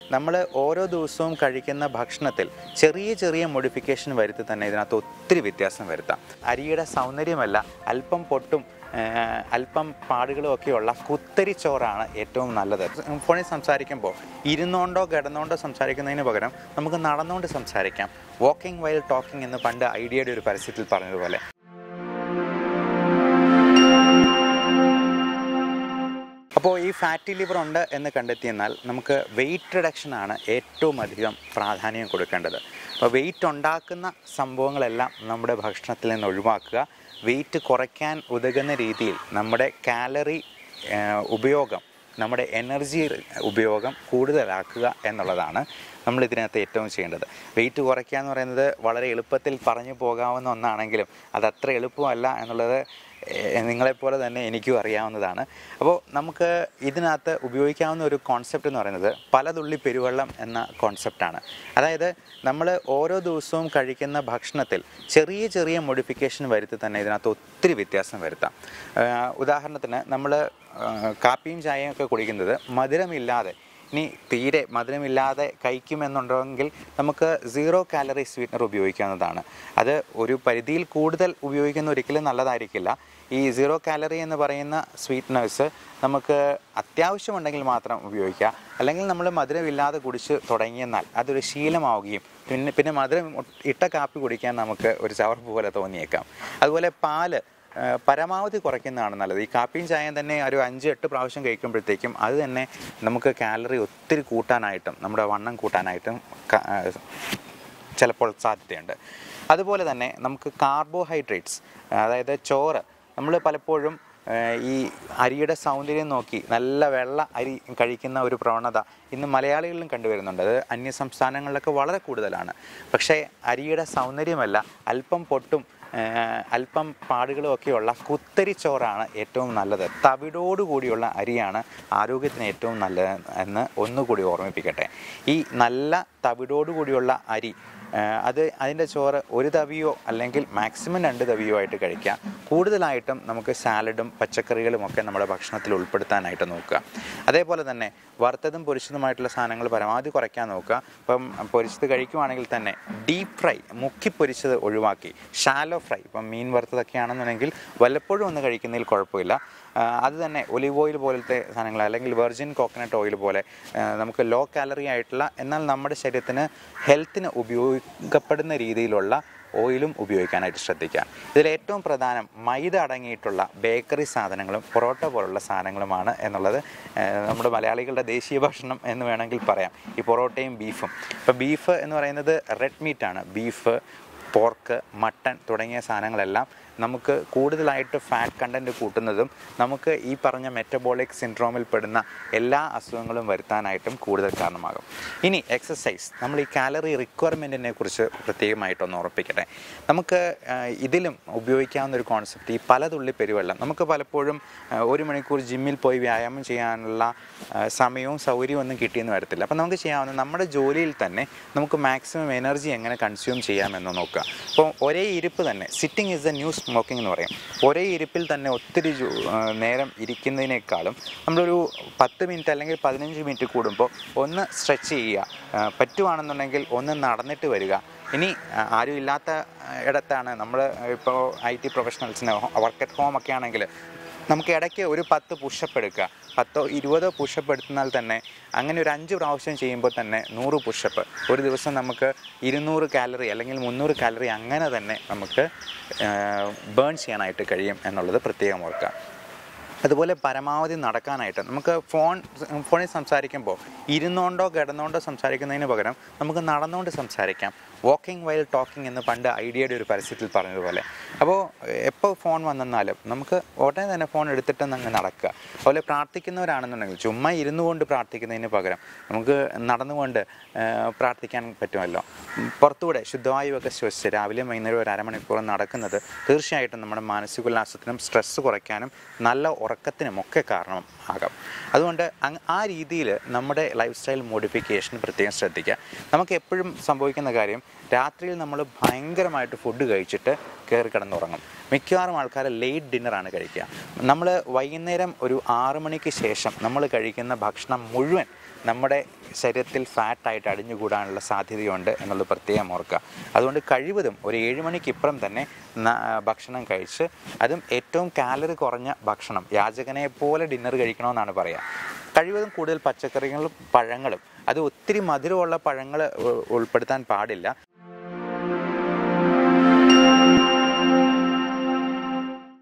നമ്മൾ ഓരോ ദിവസവും കഴിക്കുന്ന ഭക്ഷണത്തിൽ ചെറിയ ചെറിയ മോഡിഫിക്കേഷൻ വരുത്തി തന്നെ ഇതിനകത്ത് ഒത്തിരി വ്യത്യാസം വരുത്താം അരിയുടെ സൗന്ദര്യമല്ല അല്പം പൊട്ടും ആ, അല്പം പാടുകളും ഒക്കെയുള്ള കുത്തരി ചോറാണ് ഏറ്റവും നല്ലത് ഫോണിൽ സംസാരിക്കുമ്പോൾ ഇരുന്നോണ്ടോ കിടന്നോണ്ടോ സംസാരിക്കുന്നതിന് പകരം നമുക്ക് നടന്നുകൊണ്ട് സംസാരിക്കാം വാക്കിംഗ് വൈൽ ടോക്കിംഗ് എന്ന് പണ്ട് ഐഡിയയുടെ ഒരു പരസ്യത്തിൽ പറഞ്ഞതുപോലെ അപ്പോൾ ഈ ഫാറ്റി ലിവർ ഉണ്ട് എന്ന് കണ്ടെത്തിയെന്നാൽ നമുക്ക് വെയിറ്റ് റിഡക്ഷനാണ് ഏറ്റവും അധികം പ്രാധാന്യം കൊടുക്കേണ്ടത് അപ്പോൾ വെയിറ്റ് ഉണ്ടാക്കുന്ന സംഭവങ്ങളെല്ലാം നമ്മുടെ ഭക്ഷണത്തിൽ നിന്ന് ഒഴിവാക്കുക വെയിറ്റ് കുറയ്ക്കാൻ ഉതകുന്ന രീതിയിൽ നമ്മുടെ കാലറി ഉപയോഗം നമ്മുടെ എനർജി ഉപയോഗം കൂടുതലാക്കുക എന്നുള്ളതാണ് നമ്മൾ ഇതിനകത്ത് ഏറ്റവും ചെയ്യേണ്ടത് വെയിറ്റ് കുറയ്ക്കുക എന്ന് പറയുന്നത് വളരെ എളുപ്പത്തിൽ പറഞ്ഞു പോകാവുന്ന ഒന്നാണെങ്കിലും അത് അത്ര എളുപ്പമല്ല എന്നുള്ളത് ഏഹ് നിങ്ങളെപ്പോലെ തന്നെ എനിക്കും അറിയാവുന്നതാണ് അപ്പോൾ നമുക്ക് ഇതിനകത്ത് ഉപയോഗിക്കാവുന്ന ഒരു കോൺസെപ്റ്റ് എന്ന് പറയുന്നത് പലതുള്ളി പെരുവെള്ളം എന്ന കോൺസെപ്റ്റാണ് അതായത് നമ്മൾ ഓരോ ദിവസവും കഴിക്കുന്ന ഭക്ഷണത്തിൽ ചെറിയ ചെറിയ മോഡിഫിക്കേഷൻ വരുത്തി തന്നെ ഇതിനകത്ത് ഒത്തിരി വ്യത്യാസം വരുത്താം ഏഹ് ഉദാഹരണത്തിന് നമ്മൾ കാപ്പിയും ചായയും ഒക്കെ കുടിക്കുന്നത് മധുരമില്ലാതെ ഇനി തീരെ മധുരമില്ലാതെ കഴിക്കുമെന്നുണ്ടെങ്കിൽ നമുക്ക് സീറോ കാലറി സ്വീറ്റ്നർ ഉപയോഗിക്കാവുന്നതാണ് അത് ഒരു പരിധിയിൽ കൂടുതൽ ഉപയോഗിക്കുന്ന ഒരിക്കലും നല്ലതായിരിക്കില്ല ഈ സീറോ കാലറി എന്ന് പറയുന്ന സ്വീറ്റ്നേഴ്സ് നമുക്ക് അത്യാവശ്യമുണ്ടെങ്കിൽ മാത്രം ഉപയോഗിക്കുക അല്ലെങ്കിൽ നമ്മൾ മധുരമില്ലാതെ കുടിച്ച് തുടങ്ങിയെന്നാൽ അതൊരു ശീലമാവുകയും പിന്നെ പിന്നെ മധുരം ഇട്ട കാപ്പി കുടിക്കാൻ നമുക്ക് ഒരു ചവർപ്പ് പോലെ തോന്നിയേക്കാം അതുപോലെ പാല് ആ, പരമാവധി കുറയ്ക്കുന്നതാണ് നല്ലത് ഈ കാപ്പിയും ചായയും തന്നെ ഒരു അഞ്ച് എട്ട് പ്രാവശ്യം കഴിക്കുമ്പോഴത്തേക്കും അത് തന്നെ നമുക്ക് കാലറി ഒത്തിരി കൂട്ടാനായിട്ടും നമ്മുടെ വണ്ണം കൂട്ടാനായിട്ടും ക- ആ, ചിലപ്പോൾ സാധ്യതയുണ്ട് അതുപോലെ തന്നെ നമുക്ക് കാർബോഹൈഡ്രേറ്റ്സ് അതായത് ചോറ് നമ്മൾ പലപ്പോഴും ആ, ഈ അരിയുടെ സൗന്ദര്യം നോക്കി നല്ല വെള്ള അരി കഴിക്കുന്ന ഒരു പ്രവണത ഇന്ന് മലയാളികളിലും കണ്ടുവരുന്നുണ്ട് അത് അന്യ സംസ്ഥാനങ്ങളിലൊക്കെ വളരെ കൂടുതലാണ് പക്ഷേ അരിയുടെ സൗന്ദര്യമല്ല അല്പം പൊട്ടും ആ, അല്പം പാടുകളും ഒക്കെയുള്ള കുത്തരി ചോറാണ് ഏറ്റവും നല്ലത് തവിടോടുകൂടിയുള്ള അരിയാണ് ആരോഗ്യത്തിന് ഏറ്റവും നല്ലത് എന്ന് ഒന്നുകൂടി ഓർമ്മിപ്പിക്കട്ടെ ഈ നല്ല തവിടോടുകൂടിയുള്ള അരി ആ, അത് അതിൻ്റെ ചോറ് ഒരു തവിയോ അല്ലെങ്കിൽ മാക്സിമം രണ്ട് തവിയോ ആയിട്ട് കഴിക്കാം കൂടുതലായിട്ടും നമുക്ക് സാലഡും പച്ചക്കറികളും ഒക്കെ നമ്മുടെ ഭക്ഷണത്തിൽ ഉൾപ്പെടുത്താനായിട്ട് നോക്കുക അതേപോലെ തന്നെ വറുത്തതും പൊരിച്ചതുമായിട്ടുള്ള സാധനങ്ങൾ പരമാവധി കുറയ്ക്കാൻ നോക്കുക ഇപ്പം പൊരിച്ചത് കഴിക്കുവാണെങ്കിൽ തന്നെ ഡീപ്പ് ഫ്രൈ മുക്കി പൊരിച്ചത് ഒഴിവാക്കി ഷാലോ ഫ്രൈ ഇപ്പം മീൻ വറുത്തതൊക്കെ ആണെന്നുണ്ടെങ്കിൽ വല്ലപ്പോഴും ഒന്ന് കഴിക്കുന്നതിൽ കുഴപ്പമില്ല ആ, അത് തന്നെ ഒലിവ് ഓയിൽ പോലത്തെ സാധനങ്ങൾ അല്ലെങ്കിൽ വെർജിൻ കോക്കനട്ട് ഓയിൽ പോലെ ആ, നമുക്ക് ലോ കാലറി ആയിട്ടുള്ള എന്നാൽ നമ്മുടെ ശരീരത്തിന് ഹെൽത്തിന് ഉപയോഗിക്കപ്പെടുന്ന രീതിയിലുള്ള ഓയിലും ഉപയോഗിക്കാനായിട്ട് ശ്രദ്ധിക്കുക ഇതിൽ ഏറ്റവും പ്രധാനം മൈദ അടങ്ങിയിട്ടുള്ള ബേക്കറി സാധനങ്ങളും പൊറോട്ട പോലുള്ള സാധനങ്ങളുമാണ് എന്നുള്ളത് ആ, നമ്മുടെ മലയാളികളുടെ ദേശീയ ഭക്ഷണം എന്ന് വേണമെങ്കിൽ പറയാം ഈ പൊറോട്ടയും ബീഫും ഇപ്പോൾ ബീഫ് എന്ന് പറയുന്നത് റെഡ് മീറ്റാണ് ബീഫ് പോർക്ക് മട്ടൺ തുടങ്ങിയ സാധനങ്ങളെല്ലാം നമുക്ക് കൂടുതലായിട്ട് ഫാറ്റ് കണ്ടൻറ്റ് കൂട്ടുന്നതും നമുക്ക് ഈ പറഞ്ഞ മെറ്റബോളിക് സിൻഡ്രോമിൽ പെടുന്ന എല്ലാ അസുഖങ്ങളും വരുത്താനായിട്ടും കൂടുതൽ കാരണമാകും ഇനി എക്സസൈസ് നമ്മൾ ഈ കാലറി റിക്വയർമെൻറ്റിനെ കുറിച്ച് പ്രത്യേകമായിട്ടൊന്ന് ഉറപ്പിക്കട്ടെ നമുക്ക് ആ, ഇതിലും ഉപയോഗിക്കാവുന്ന ഒരു കോൺസെപ്റ്റ് ഈ പലതുള്ളി പെരുവെള്ളം നമുക്ക് പലപ്പോഴും ആ, ഒരു മണിക്കൂർ ജിമ്മിൽ പോയി വ്യായാമം ചെയ്യാനുള്ള ആ, സമയവും സൗകര്യവും ഒന്നും കിട്ടിയെന്ന് വരത്തില്ല അപ്പം നമുക്ക് ചെയ്യാവുന്ന നമ്മുടെ ജോലിയിൽ തന്നെ നമുക്ക് മാക്സിമം എനർജി എങ്ങനെ കൺസ്യൂം ചെയ്യാമെന്ന് നോക്കുക അപ്പോൾ ഒരേ ഇരിപ്പ് തന്നെ sitting is a new smoking എന്ന് പറയും ഒരേ ഇരിപ്പിൽ തന്നെ ഒത്തിരി ജോ- ആ, നേരം ഇരിക്കുന്നതിനേക്കാളും നമ്മളൊരു പത്ത് മിനിറ്റ് അല്ലെങ്കിൽ പതിനഞ്ച് മിനിറ്റ് കൂടുമ്പോൾ ഒന്ന് സ്ട്രെച്ച് ചെയ്യുക ആ, പറ്റുവാണെന്നുണ്ടെങ്കിൽ ഒന്ന് നടന്നിട്ട് വരിക ഇനി ആ, ആരും ഇല്ലാത്ത ആ, ഇടത്താണ് നമ്മൾ ഇപ്പോൾ ഐ ടി പ്രൊഫഷണൽസിന് വർക്ക് അറ്റ് ഹോം ഒക്കെ ആണെങ്കിൽ നമുക്ക് ഇടയ്ക്ക് ഒരു പത്ത് പുഷപ്പ് എടുക്കുക പത്തോ ഇരുപതോ പുഷപ്പ് എടുത്താൽ തന്നെ അങ്ങനെ ഒരു അഞ്ച് പ്രാവശ്യം ചെയ്യുമ്പോൾ തന്നെ നൂറ് പുഷപ്പ് ഒരു ദിവസം നമുക്ക് ഇരുന്നൂറ് കാലറി അല്ലെങ്കിൽ മുന്നൂറ് കാലറി അങ്ങനെ തന്നെ നമുക്ക് ബേൺ ചെയ്യാനായിട്ട് കഴിയും എന്നുള്ളത് പ്രത്യേകം ഓർക്കുക അതുപോലെ പരമാവധി നടക്കാനായിട്ട് നമുക്ക് ഫോൺ ഫോണിൽ സംസാരിക്കുമ്പോൾ ഇരുന്നോണ്ടോ കിടന്നോണ്ടോ സംസാരിക്കുന്നതിന് പകരം നമുക്ക് നടന്നുകൊണ്ട് സംസാരിക്കാം വാക്കിംഗ് വൈൽ ടോക്കിംഗ് എന്ന് പണ്ട് ഐഡിയയുടെ ഒരു പരസ്യത്തിൽ പറഞ്ഞതുപോലെ അപ്പോൾ എപ്പോൾ ഫോൺ വന്നെന്നാലും നമുക്ക് ഉടനെ തന്നെ ഫോൺ എടുത്തിട്ട് അങ്ങ് നടക്കുക അതുപോലെ പ്രാർത്ഥിക്കുന്നവരാണെന്നുണ്ടെങ്കിൽ ചുമ്മാ ഇരുന്നു കൊണ്ട് പ്രാർത്ഥിക്കുന്നതിന് പകരം നമുക്ക് നടന്നുകൊണ്ട് ആ, പ്രാർത്ഥിക്കാൻ പറ്റുമല്ലോ ഉം, പുറത്തൂടെ ശുദ്ധവായുവൊക്കെ ശ്വസിച്ച് രാവിലെ വൈകുന്നേരം ഒരു അരമണിക്കൂർ നടക്കുന്നത് തീർച്ചയായിട്ടും നമ്മുടെ മാനസികോല്ലാസത്തിനും സ്ട്രെസ്സ് കുറയ്ക്കാനും നല്ല ഉറക്കത്തിനും ഒക്കെ കാരണം ആകാം അതുകൊണ്ട് അങ് ആ രീതിയിൽ നമ്മുടെ ലൈഫ് സ്റ്റൈൽ മോഡിഫിക്കേഷൻ പ്രത്യേകം ശ്രദ്ധിക്കുക നമുക്ക് എപ്പോഴും സംഭവിക്കുന്ന കാര്യം രാത്രിയിൽ നമ്മൾ ഭയങ്കരമായിട്ട് ഫുഡ് കഴിച്ചിട്ട് കയറി കിടന്നുറങ്ങും മിക്കവാറും ആൾക്കാർ ലേറ്റ് ഡിന്നറാണ് കഴിക്കുക നമ്മൾ വൈകുന്നേരം ഒരു ആറു മണിക്ക് ശേഷം നമ്മൾ കഴിക്കുന്ന ഭക്ഷണം മുഴുവൻ നമ്മുടെ ശരീരത്തിൽ ഫാറ്റായിട്ട് അടിഞ്ഞുകൂടാനുള്ള സാധ്യതയുണ്ട് എന്നുള്ളത് പ്രത്യേകം ഓർക്കുക അതുകൊണ്ട് കഴിവതും ഒരു ഏഴ് മണിക്കിപ്പുറം തന്നെ ന- ഭക്ഷണം കഴിച്ച് അതും ഏറ്റവും കാലറി കുറഞ്ഞ ഭക്ഷണം യാചകനെ പോലെ ഡിന്നർ കഴിക്കണമെന്നാണ് പറയുക കഴിവതും കൂടുതൽ പച്ചക്കറികളും പഴങ്ങളും അത് ഒത്തിരി മധുരമുള്ള പഴങ്ങൾ ഉൾപ്പെടുത്താൻ പാടില്ല